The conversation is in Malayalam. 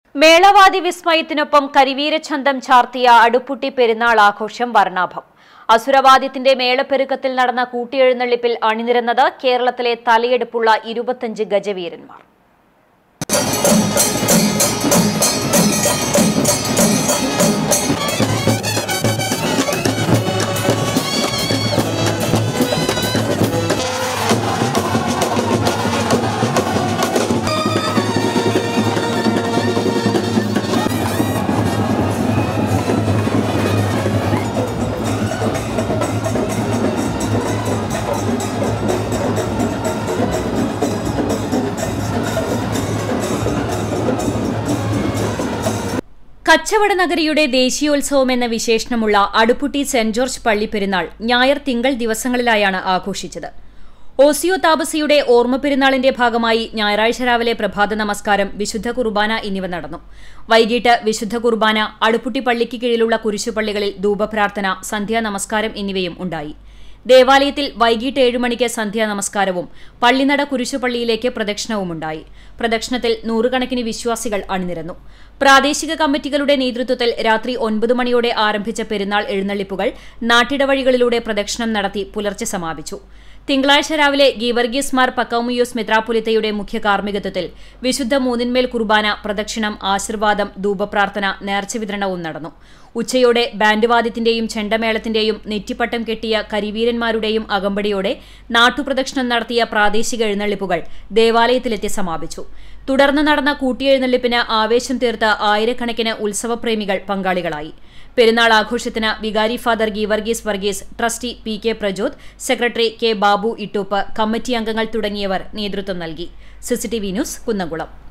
മേളവാദി വിസ്മയത്തിനൊപ്പം കരിവീരചന്തം ചാർത്തിയ അടുപ്പുട്ടി പെരുന്നാൾ ആഘോഷം വർണ്ണാഭം അസുരവാദ്യത്തിന്റെ മേളപ്പെരുക്കത്തിൽ നടന്ന കൂട്ടിയെഴുന്നള്ളിപ്പിൽ അണിനിരന്നത് കേരളത്തിലെ തലയെടുപ്പുള്ള ഇരുപത്തഞ്ച് ഗജവീരന്മാർ കച്ചവട നഗരിയുടെ ദേശീയോത്സവം എന്ന വിശേഷണമുള്ള അടുപ്പുട്ടി സെന്റ് ജോർജ് പള്ളി പെരുന്നാൾ ഞായർ തിങ്കൾ ദിവസങ്ങളിലായാണ് ആഘോഷിച്ചത് ഓസിയോ താപസിയുടെ ഓർമ്മ പെരുന്നാളിന്റെ ഭാഗമായി ഞായറാഴ്ച രാവിലെ പ്രഭാത നമസ്കാരം വിശുദ്ധ കുർബാന എന്നിവ നടന്നു വൈകിട്ട് വിശുദ്ധ കുർബാന അടുപ്പുട്ടി പള്ളിക്ക് കീഴിലുള്ള കുരിശുപള്ളികളിൽ ധൂപപ്രാർത്ഥന സന്ധ്യാ നമസ്കാരം എന്നിവയും ഉണ്ടായി ദേവാലയത്തിൽ വൈകിട്ട് ഏഴ് മണിക്ക് സന്ധ്യാ നമസ്കാരവും പള്ളിനട കുരിശുപള്ളിയിലേക്ക് പ്രദക്ഷിണവുമുണ്ടായി പ്രദക്ഷിണത്തിൽ നൂറുകണക്കിന് വിശ്വാസികൾ അണിനിരന്നു പ്രാദേശിക കമ്മിറ്റികളുടെ നേതൃത്വത്തിൽ രാത്രി ഒൻപത് മണിയോടെ ആരംഭിച്ച പെരുന്നാൾ എഴുന്നള്ളിപ്പുകൾ നാട്ടിടവഴികളിലൂടെ പ്രദക്ഷിണം നടത്തി പുലർച്ചെ സമാപിച്ചു തിങ്കളാഴ്ച രാവിലെ ഗീവർഗീസ് മാർ പക്കൌമിയോസ് മെത്രാപൊലിത്തയുടെ മുഖ്യ കാർമ്മികത്വത്തിൽ വിശുദ്ധ മൂന്നിന്മേൽ കുർബാന പ്രദക്ഷിണം ആശീർവാദം ധൂപപ്രാർത്ഥന നേർച്ച വിതരണവും നടന്നു ഉച്ചയോടെ ബാൻഡ് വാദ്യത്തിന്റെയും ചെണ്ടമേളത്തിന്റെയും നെറ്റിപ്പട്ടം കെട്ടിയ കരിവീരന്മാരുടെയും അകമ്പടിയോടെ നാട്ടുപ്രദക്ഷിണം നടത്തിയ പ്രാദേശിക എഴുന്നള്ളിപ്പുകൾ ദേവാലയത്തിലെത്തി സമാപിച്ചു തുടർന്ന് നടന്ന കൂട്ടിയെഴുന്നള്ളിപ്പിന് ആവേശം തീർത്ത ആയിരക്കണക്കിന് ഉത്സവപ്രേമികൾ പങ്കാളികളായി പെരുന്നാൾ ആഘോഷത്തിന് വികാരി father Geevarghese Varghese trustee P K Prajod secretary K Babu Ittoop committee അംഗങ്ങൾ തുടങ്ങിയവർ നേതൃത്വം നൽകി സിസിടിവി ന്യൂസ് കുന്നംകുളം